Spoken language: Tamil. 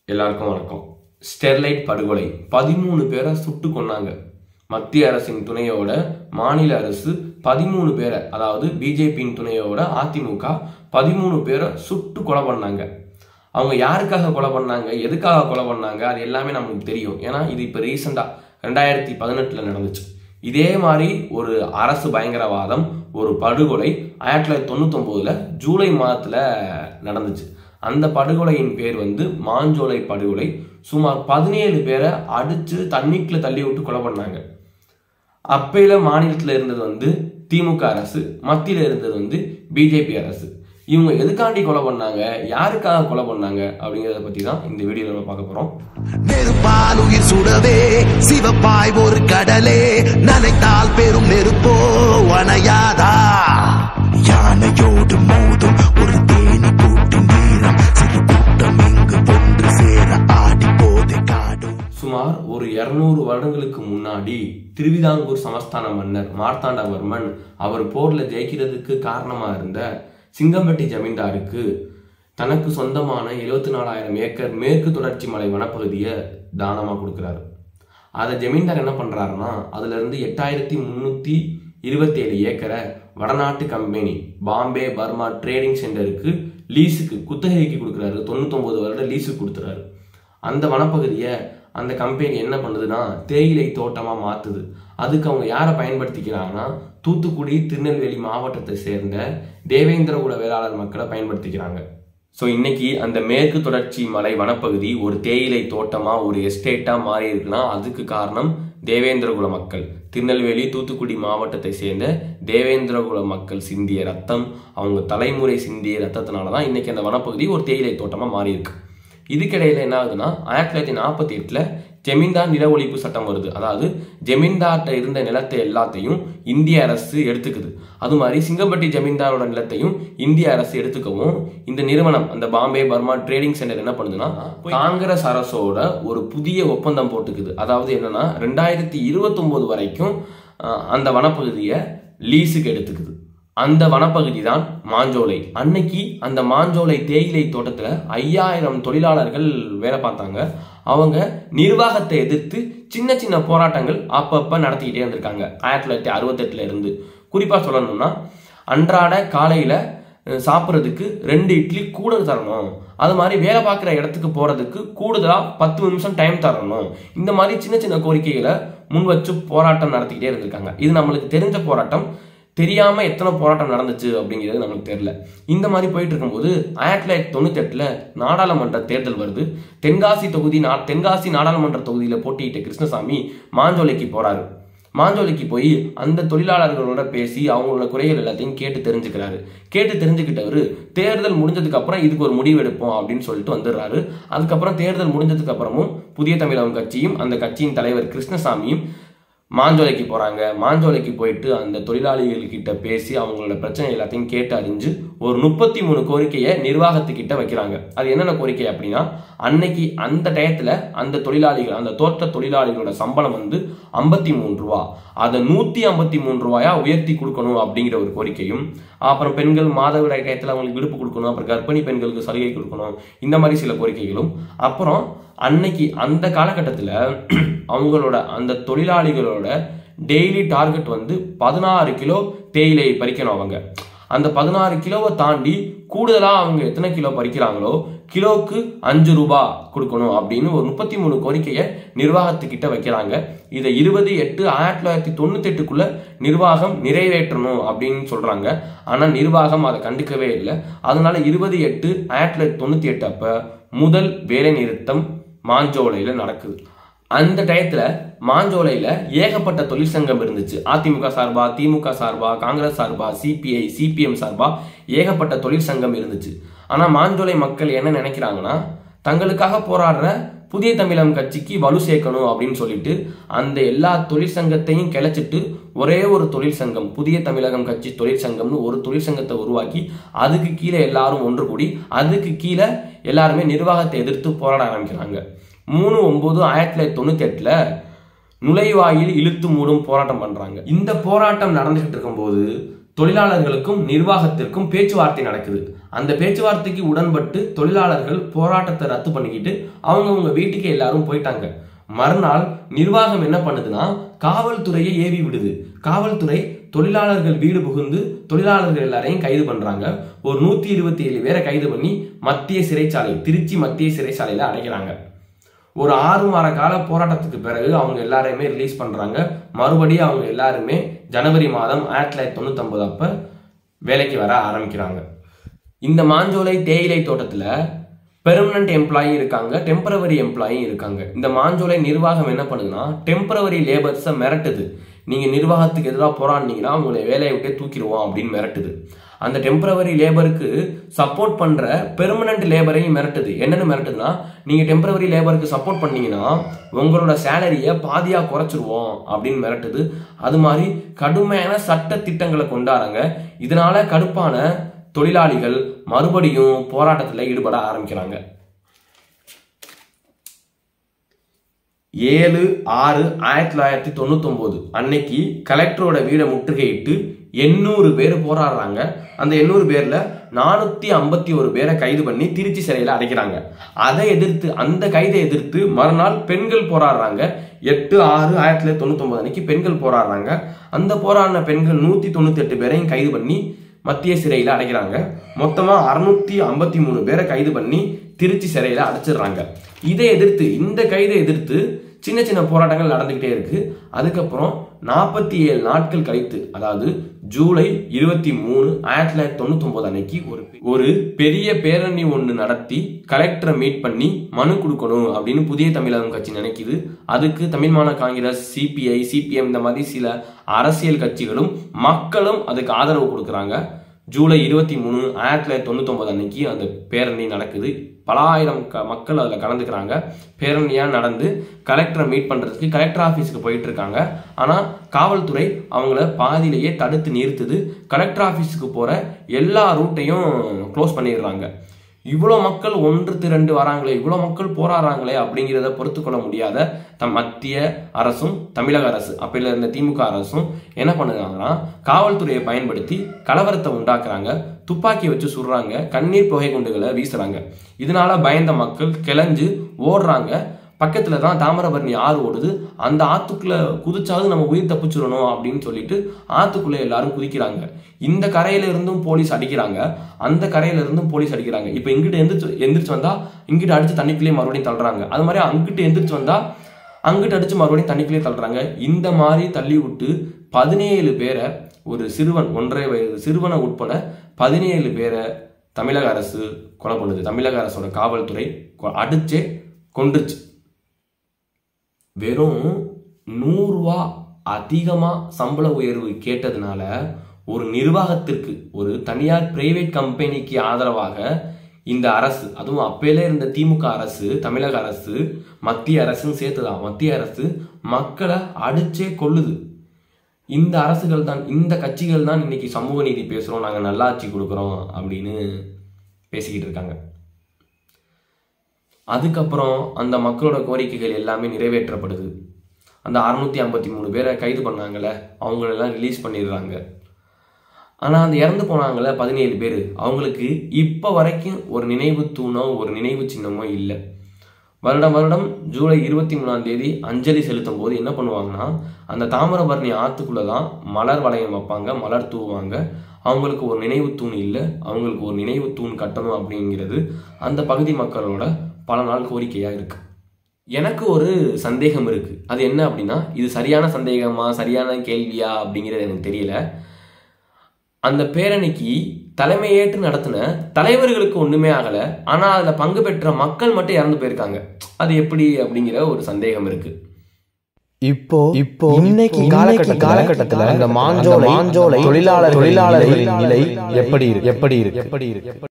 எல்லாருக்கும் வணக்கம் ஸ்டெர்லைட் படுகொலை பதிமூணு பேரை சுட்டு கொன்னாங்க மத்திய அரசின் துணையோட மாநில அரசு பதிமூணு பேரை அதாவது பிஜேபியின் துணையோட அதிமுக பதிமூணு பேரை சுட்டு கொலை பண்ணாங்க அவங்க யாருக்காக கொலை பண்ணாங்க எதுக்காக கொலை பண்ணாங்க அது எல்லாமே நமக்கு தெரியும் ஏன்னா இது இப்போ ரீசெண்டாக ரெண்டாயிரத்தி பதினெட்டில் நடந்துச்சு இதே மாதிரி ஒரு அரசு பயங்கரவாதம் ஒரு படுகொலை ஆயிரத்தி தொள்ளாயிரத்தி தொண்ணூத்தொம்போதுல ஜூலை மாதத்தில் நடந்துச்சு அந்த படுகொலையின் பேர் வந்து மாஞ்சோலை படுகொலை சுமார் பதினேழு பேரை அடிச்சு தண்ணிக்குள்ள தள்ளி விட்டு கொலை பண்ணாங்க அப்பையில மாநிலத்தில் இருந்தது வந்து திமுக அரசு மத்தியில் இருந்தது வந்து பிஜேபி அரசு இவங்க எதுக்காண்டி கொலை பண்ணாங்க யாருக்காக கொலை பண்ணாங்க அப்படிங்கிறத பத்தி தான் இந்த வீடியோவில் நம்ம பார்க்க போறோம் நெருப்பால் உயிர் சுடவே சிவப்பாய் ஒரு கடலே நனைத்தால் பெரும் நெருப்போ அணையாதா யானையோடு மோதும் ஒரு தேனி கூட்டின் வீரம் சிறு கூட்டம் இங்கு ஒன்று சேர ஆடி போதை காடும் சுமார் ஒரு இருநூறு வருடங்களுக்கு முன்னாடி திருவிதாங்கூர் சமஸ்தான மன்னர் மார்த்தாண்டவர்மன் அவர் போர்ல ஜெயிக்கிறதுக்கு காரணமா இருந்த சிங்கம்பட்டி ஜமீன்தாருக்கு தனக்கு சொந்தமான எழுபத்தி நாலாயிரம் ஏக்கர் மேற்கு தொடர்ச்சி மலை வனப்பகுதியை தானமா கொடுக்குறாரு அதை ஜமீன்தார் என்ன பண்றாருன்னா அதுல இருந்து எட்டாயிரத்தி முன்னூத்தி இருபத்தி ஏழு ஏக்கரை வடநாட்டு கம்பெனி பாம்பே பர்மா ட்ரேடிங் சென்டருக்கு லீஸுக்கு குத்தகைக்கு கொடுக்குறாரு தொண்ணூத்தொன்பது வருடம் லீஸுக்கு கொடுத்துறாரு அந்த வனப்பகுதியை அந்த கம்பெனி என்ன பண்ணுதுன்னா தேயிலை தோட்டமா மாத்துது அதுக்கு அவங்க யாரை பயன்படுத்திக்கிறாங்கன்னா தூத்துக்குடி திருநெல்வேலி மாவட்டத்தை சேர்ந்த தேவேந்திர குல வேளாளர் மக்களை பயன்படுத்திக்கிறாங்க ஸோ இன்னைக்கு அந்த மேற்கு தொடர்ச்சி மலை வனப்பகுதி ஒரு தேயிலை தோட்டமா ஒரு எஸ்டேட்டா மாறி இருக்குன்னா அதுக்கு காரணம் தேவேந்திரகுல மக்கள் திருநெல்வேலி தூத்துக்குடி மாவட்டத்தை சேர்ந்த தேவேந்திரகுல மக்கள் சிந்திய ரத்தம் அவங்க தலைமுறை சிந்திய ரத்தத்தினால தான் இன்னைக்கு அந்த வனப்பகுதி ஒரு தேயிலை தோட்டமா மாறி இருக்கு இதுக்கிடையில என்ன ஆகுதுன்னா ஆயிரத்தி தொள்ளாயிரத்தி நாற்பத்தி எட்டுல ஜமீன்தார் நில ஒழிப்பு சட்டம் வருது அதாவது ஜமீன்தார்கிட்ட இருந்த நிலத்தை எல்லாத்தையும் இந்திய அரசு எடுத்துக்குது அது மாதிரி சிங்கம்பட்டி ஜமீன்தாரோட நிலத்தையும் இந்திய அரசு எடுத்துக்கவும் இந்த நிறுவனம் அந்த பாம்பே பர்மா ட்ரேடிங் சென்டர் என்ன பண்ணுதுன்னா காங்கிரஸ் அரசோட ஒரு புதிய ஒப்பந்தம் போட்டுக்குது அதாவது என்னன்னா ரெண்டாயிரத்தி இருபத்தொன்பது வரைக்கும் அஹ், அந்த வனப்பகுதியை லீஸுக்கு எடுத்துக்குது அந்த வனப்பகுதி தான் மாஞ்சோலை அன்னைக்கு அந்த மாஞ்சோலை தேயிலை தோட்டத்துல ஐயாயிரம் தொழிலாளர்கள் வேலை பார்த்தாங்க அவங்க நிர்வாகத்தை எதிர்த்து சின்ன சின்ன போராட்டங்கள் அப்பப்ப நடத்திக்கிட்டே இருந்திருக்காங்க ஆயிரத்தி தொள்ளாயிரத்தி அறுபத்தெட்டுல இருந்து குறிப்பா சொல்லணும்னா அன்றாட காலையில அஹ், சாப்பிட்றதுக்கு ரெண்டு இட்லி கூட தரணும் அது மாதிரி வேலை பார்க்குற இடத்துக்கு போறதுக்கு கூடுதலா பத்து நிமிஷம் டைம் தரணும் இந்த மாதிரி சின்ன சின்ன கோரிக்கைகளை முன் வச்சு போராட்டம் நடத்திக்கிட்டே இருந்திருக்காங்க இது நம்மளுக்கு தெரிஞ்ச போராட்டம் தெரியாம எத்தனை போராட்டம் நடந்துச்சு அப்படிங்கிறது நமக்கு தெரியல இந்த மாதிரி போயிட்டு இருக்கும்போது ஆயிரத்தி தொள்ளாயிரத்தி தொண்ணூத்தி எட்டுல நாடாளுமன்ற தேர்தல் வருது தென்காசி தொகுதி நா தென்காசி நாடாளுமன்ற தொகுதியில போட்டியிட்ட கிருஷ்ணசாமி மாஞ்சோலைக்கு போறாரு மாஞ்சோலைக்கு போய் அந்த தொழிலாளர்களோட பேசி அவங்களோட குறைகள் எல்லாத்தையும் கேட்டு தெரிஞ்சுக்கிறாரு கேட்டு தெரிஞ்சுக்கிட்டவர் தேர்தல் முடிஞ்சதுக்கு அப்புறம் இதுக்கு ஒரு முடிவு எடுப்போம் அப்படின்னு சொல்லிட்டு வந்துடுறாரு அதுக்கப்புறம் தேர்தல் முடிஞ்சதுக்கு அப்புறமும் புதிய தமிழகம் கட்சியும் அந்த கட்சியின் தலைவர் கிருஷ்ணசாமியும் மாஞ்சோலைக்கு போறாங்க மாஞ்சோலைக்கு போயிட்டு அந்த தொழிலாளிகள் கிட்ட பேசி அவங்களோட பிரச்சனை எல்லாத்தையும் கேட்டு அறிஞ்சு ஒரு முப்பத்தி மூணு கோரிக்கையை நிர்வாகத்துக்கிட்ட வைக்கிறாங்க அது என்னென்ன கோரிக்கை அப்படின்னா அன்னைக்கு அந்த டயத்துல அந்த தொழிலாளிகள் அந்த தோட்ட தொழிலாளிகளோட சம்பளம் வந்து ஐம்பத்தி மூணு ரூபா அதை நூத்தி ஐம்பத்தி மூணு ரூபாயா உயர்த்தி கொடுக்கணும் அப்படிங்கிற ஒரு கோரிக்கையும் அப்புறம் பெண்கள் மாதவிடாய் டயத்துல அவங்களுக்கு விடுப்பு கொடுக்கணும் அப்புறம் கர்ப்பிணி பெண்களுக்கு சலுகை கொடுக்கணும் இந்த மாதிரி சில கோரிக்கைகளும் அப்புறம் அன்னைக்கு அந்த காலகட்டத்தில் அவங்களோட அந்த தொழிலாளிகளோட டெய்லி டார்கெட் வந்து பதினாறு கிலோ தேயிலை பறிக்கணும் அவங்க அந்த பதினாறு கிலோவை தாண்டி கூடுதலாக அவங்க எத்தனை கிலோ பறிக்கிறாங்களோ கிலோவுக்கு அஞ்சு ரூபா கொடுக்கணும் அப்படின்னு ஒரு முப்பத்தி மூணு கோரிக்கையை நிர்வாகத்துக்கிட்ட வைக்கிறாங்க இதை இருபது எட்டு ஆயிரத்தி தொள்ளாயிரத்தி தொண்ணூத்தி எட்டுக்குள்ள நிர்வாகம் நிறைவேற்றணும் அப்படின்னு சொல்றாங்க ஆனா நிர்வாகம் அதை கண்டுக்கவே இல்லை அதனால இருபது எட்டு ஆயிரத்தி தொள்ளாயிரத்தி தொண்ணூத்தி எட்டு அப்ப முதல் வேலை நிறுத்தம் மாஞ்சோலையில நடக்குது அந்த டயத்துல மாஞ்சோலையில ஏகப்பட்ட தொழிற்சங்கம் இருந்துச்சு அதிமுக சார்பா திமுக சார்பா காங்கிரஸ் சார்பா சிபிஐ சிபிஎம் சார்பா ஏகப்பட்ட தொழிற்சங்கம் இருந்துச்சு ஆனா மாஞ்சோலை மக்கள் என்ன நினைக்கிறாங்கன்னா தங்களுக்காக போராடுற புதிய தமிழகம் கட்சிக்கு வலு சேர்க்கணும் அப்படின்னு சொல்லிட்டு அந்த எல்லா தொழிற்சங்கத்தையும் கிளச்சிட்டு ஒரே ஒரு தொழிற்சங்கம் புதிய தமிழகம் கட்சி தொழிற்சங்கம்னு ஒரு தொழிற்சங்கத்தை உருவாக்கி அதுக்கு கீழே எல்லாரும் ஒன்று கூடி அதுக்கு கீழே எல்லாருமே நிர்வாகத்தை எதிர்த்து போராட ஆரம்பிக்கிறாங்க மூணு ஒன்பது ஆயிரத்தி தொள்ளாயிரத்தி தொண்ணூத்தி எட்டுல நுழைவாயில் இழுத்து மூடும் போராட்டம் பண்றாங்க இந்த போராட்டம் நடந்துகிட்டு இருக்கும்போது தொழிலாளர்களுக்கும் நிர்வாகத்திற்கும் பேச்சுவார்த்தை நடக்குது அந்த பேச்சுவார்த்தைக்கு உடன்பட்டு தொழிலாளர்கள் போராட்டத்தை ரத்து பண்ணிக்கிட்டு அவங்கவுங்க வீட்டுக்கு எல்லாரும் போயிட்டாங்க மறுநாள் நிர்வாகம் என்ன பண்ணுதுன்னா காவல்துறையை ஏவி விடுது காவல்துறை தொழிலாளர்கள் வீடு புகுந்து தொழிலாளர்கள் எல்லாரையும் கைது பண்றாங்க ஒரு நூத்தி இருபத்தி ஏழு பேரை கைது பண்ணி மத்திய சிறைச்சாலை திருச்சி மத்திய சிறைச்சாலையில அடைக்கிறாங்க ஒரு ஆறு மாத கால போராட்டத்துக்கு பிறகு அவங்க எல்லாரையுமே ரிலீஸ் பண்றாங்க மறுபடியும் அவங்க எல்லாருமே ஜனவரி மாதம் ஆயிரத்தி தொள்ளாயிரத்தி தொண்ணூத்தொன்பது அப்ப வேலைக்கு வர ஆரம்பிக்கிறாங்க இந்த மாஞ்சோலை தேயிலை தோட்டத்துல பெர்மனன்ட் எம்ப்ளாயி இருக்காங்க டெம்பரவரி எம்ப்ளாயும் இருக்காங்க இந்த மாஞ்சோலை நிர்வாகம் என்ன பண்ணுதுன்னா டெம்பரவரி லேபர்ஸை மிரட்டுது நீங்க நிர்வாகத்துக்கு எதிராக போராடினீங்கன்னா உங்களை வேலையை விட்டே தூக்கிடுவோம் அப்படின்னு மிரட்டுது அந்த டெம்பரவரி லேபருக்கு சப்போர்ட் பண்ற பெர்மனன்ட் லேபரையும் மிரட்டுது என்னன்னு மிரட்டுதுன்னா நீங்க டெம்பரவரி லேபருக்கு சப்போர்ட் பண்ணீங்கன்னா உங்களோட சேலரியை பாதியா குறைச்சிருவோம் அப்படின்னு மிரட்டுது அது மாதிரி கடுமையான சட்ட திட்டங்களை கொண்டாடுறாங்க இதனால கடுப்பான தொழிலாளிகள் மறுபடியும் போராட்டத்தில் ஈடுபட ஆரம்பிக்கிறாங்க ஏழு ஆறு ஆயிரத்தி தொள்ளாயிரத்தி தொண்ணூத்தொன்பது அன்னைக்கு கலெக்டரோட வீடை முற்றுகையிட்டு எண்ணூறு பேர் போராடுறாங்க அந்த எண்ணூறு பேர்ல நானூத்தி ஐம்பத்தி ஒரு பேரை கைது பண்ணி திருச்சி சிறையில அடைக்கிறாங்க அதை எதிர்த்து அந்த கைதை எதிர்த்து மறுநாள் பெண்கள் போராடுறாங்க எட்டு ஆறு ஆயிரத்தி தொள்ளாயிரத்தி தொண்ணூத்தொன்பது அன்னைக்கு பெண்கள் போராடுறாங்க அந்த போராடின பெண்கள் நூத்தி தொண்ணூத்தி எட்டு பேரையும் கைது பண்ணி மத்திய சிறையில அடைக்கிறாங்க மொத்தமா அறுநூத்தி ஐம்பத்தி மூணு பேரை கைது பண்ணி திருச்சி சிறையில அடைச்சிடுறாங்க இதை எதிர்த்து இந்த கைதை எதிர்த்து சின்ன சின்ன போராட்டங்கள் நடந்துகிட்டே இருக்கு அதுக்கப்புறம் நாற்பத்தி ஏழு நாட்கள் கழித்து அதாவது ஜூலை இருபத்தி மூணு ஆயிரத்தி தொள்ளாயிரத்தி தொண்ணூத்தி ஒன்பது அன்னைக்கு ஒரு ஒரு பெரிய பேரணி ஒன்று நடத்தி கலெக்டரை மீட் பண்ணி மனு கொடுக்கணும் அப்படின்னு புதிய தமிழகம் கட்சி நினைக்குது அதுக்கு தமிழ் மாநில காங்கிரஸ் சிபிஐ சிபிஎம் இந்த மாதிரி சில அரசியல் கட்சிகளும் மக்களும் அதுக்கு ஆதரவு கொடுக்குறாங்க ஜூலை இருபத்தி மூணு ஆயிரத்தி தொள்ளாயிரத்தி தொண்ணூத்தொன்பது அன்னைக்கு அந்த பேரணி நடக்குது பல ஆயிரம் க மக்கள் அதில் கலந்துக்கிறாங்க பேரணியாக நடந்து கலெக்டரை மீட் பண்ணுறதுக்கு கலெக்டர் ஆஃபீஸுக்கு போயிட்டு இருக்காங்க ஆனால் காவல்துறை அவங்கள பாதியிலேயே தடுத்து நிறுத்துது கலெக்டர் ஆஃபீஸுக்கு போகிற எல்லா ரூட்டையும் க்ளோஸ் பண்ணிடுறாங்க இவ்வளோ மக்கள் ஒன்று திரண்டு வராங்களே இவ்வளோ மக்கள் போராடுறாங்களே அப்படிங்கிறத பொறுத்து கொள்ள முடியாத தம் மத்திய அரசும் தமிழக அரசு அப்பையில இருந்த திமுக அரசும் என்ன பண்ணுறாங்கன்னா காவல்துறையை பயன்படுத்தி கலவரத்தை உண்டாக்குறாங்க துப்பாக்கி வச்சு சுடுறாங்க கண்ணீர் புகை குண்டுகளை வீசுறாங்க இதனால பயந்த மக்கள் கிளஞ்சு ஓடுறாங்க பக்கத்துல தான் தாமிரபரணி ஆறு ஓடுது அந்த ஆத்துக்குள்ள குதிச்சாவது நம்ம உயிர் தப்பிச்சிடணும் அப்படின்னு சொல்லிட்டு ஆத்துக்குள்ள எல்லாரும் குதிக்கிறாங்க இந்த கரையில இருந்தும் போலீஸ் அடிக்கிறாங்க அந்த கரையில இருந்தும் போலீஸ் அடிக்கிறாங்க இப்ப இங்கிட்டு எந்திரிச்சு எந்திரிச்சு வந்தா இங்கிட்டு அடிச்சு தண்ணிக்குள்ளேயே மறுபடியும் தள்ளுறாங்க அது மாதிரி அங்கிட்டு எந்திரிச்சு வந்தா அங்கிட்டு அடிச்சு மறுபடியும் தண்ணிக்குள்ளேயே தள்ளுறாங்க இந்த மாதிரி தள்ளி விட்டு பதினேழு பேரை ஒரு சிறுவன் ஒன்றரை வயது சிறுவனை உட்பட பதினேழு பேரை தமிழக அரசு கொலை பண்ணுது தமிழக அரசோட காவல்துறை கொ- அடிச்சே கொண்டுச்சு வெறும் நூறுரூவா அதிகமாக சம்பள உயர்வு கேட்டதுனால ஒரு நிர்வாகத்திற்கு ஒரு தனியார் பிரைவேட் கம்பெனிக்கு ஆதரவாக இந்த அரசு அதுவும் அப்பையிலே இருந்த திமுக அரசு தமிழக அரசு மத்திய அரசும் சேர்த்துதான் மத்திய அரசு மக்களை அடிச்சே கொள்ளுது இந்த அரசுகள் தான் இந்த கட்சிகள் தான் இன்னைக்கு சமூக நீதி பேசுறோம் நாங்க நல்லாட்சி கொடுக்குறோம் அப்படின்னு பேசிக்கிட்டு இருக்காங்க அதுக்கப்புறம் அந்த மக்களோட கோரிக்கைகள் எல்லாமே நிறைவேற்றப்படுது அந்த அறுநூத்தி ஐம்பத்தி மூணு பேரை கைது பண்ணாங்கல்ல அவங்களெல்லாம் ரிலீஸ் பண்ணிடுறாங்க ஆனால் அந்த இறந்து போனாங்கல்ல பதினேழு பேர் அவங்களுக்கு இப்போ வரைக்கும் ஒரு நினைவு தூணோ ஒரு நினைவு சின்னமோ இல்லை வருடம் வருடம் ஜூலை இருபத்தி மூணாம் தேதி அஞ்சலி செலுத்தும் போது என்ன பண்ணுவாங்கன்னா அந்த தாமிரபரணி ஆத்துக்குள்ள தான் மலர் வளையம் வைப்பாங்க மலர் தூவுவாங்க அவங்களுக்கு ஒரு நினைவு தூண் இல்லை அவங்களுக்கு ஒரு நினைவு தூண் கட்டணும் அப்படிங்கிறது அந்த பகுதி மக்களோட பல நாள் கோரிக்கையாக இருக்கு எனக்கு ஒரு சந்தேகம் இருக்கு அது என்ன அப்படின்னா இது சரியான சந்தேகமா சரியான கேள்வியா அப்படிங்கிறது எனக்கு தெரியல அந்த பேரணிக்கு தலைமையேற்று நடத்தின தலைவர்களுக்கு ஒண்ணுமே ஆகல ஆனா அதுல பங்கு பெற்ற மக்கள் மட்டும் இறந்து போயிருக்காங்க அது எப்படி அப்படிங்கிற ஒரு சந்தேகம் இருக்கு இப்போ இப்போ இன்னைக்கு காலகட்ட காலகட்டத்துல இந்த மாஞ்சோலை மாஞ்சோலை தொழிலாளர் தொழிலாளர்களின் நிலை எப்படி இருக்கு எப்படி இருக்கு எப்படி இருக்கு